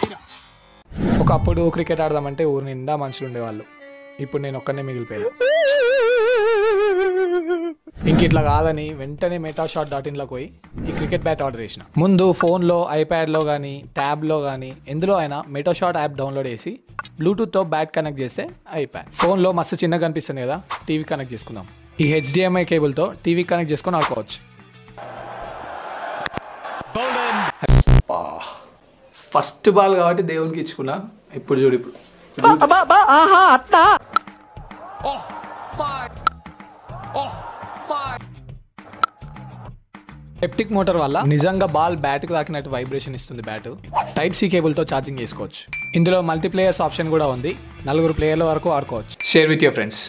ఒకప్పుడు క్రికెట్ ఆడదామంటే ఊరు నిండా మనుషులు ఉండేవాళ్ళు ఇప్పుడు నేను ఒక్కనే మిగిలిపోయాను ఇంక ఇట్లా కాదని వెంటనే మెటా షాట్ డాట్ ఇన్లోకి పోయి ఈ క్రికెట్ బ్యాట్ ఆర్డర్ చేసిన ముందు ఫోన్లో ఐప్యాడ్లో కానీ ట్యాబ్లో కానీ ఎందులో అయినా మెటా షాట్ యాప్ డౌన్లోడ్ చేసి బ్లూటూత్తో బ్యాట్ కనెక్ట్ చేస్తే అయిపోయాయి ఫోన్లో మస్తు చిన్నగా కనిపిస్తుంది కదా టీవీ కనెక్ట్ చేసుకుందాం ఈ హెచ్డిఎంఐ కేబుల్తో టీవీ కనెక్ట్ చేసుకొని ఆడుకోవచ్చు ఫస్ట్ బాల్ కాబట్టి దేవునికి ఇచ్చుకున్నా ఇప్పుడు చూడు ఇప్పుడు ఎప్టిక్ మోటార్ వల్ల నిజంగా బాల్ బ్యాట్ కి తాకినట్టు వైబ్రేషన్ ఇస్తుంది బ్యాట్ టైప్ సి కేబుల్ తో ఛార్జింగ్ చేసుకోవచ్చు ఇందులో మల్టీప్లేయర్స్ ఆప్షన్ కూడా ఉంది నలుగురు ప్లేయర్ల వరకు ఆడుకోవచ్చు షేర్ విత్ యువర్ ఫ్రెండ్స్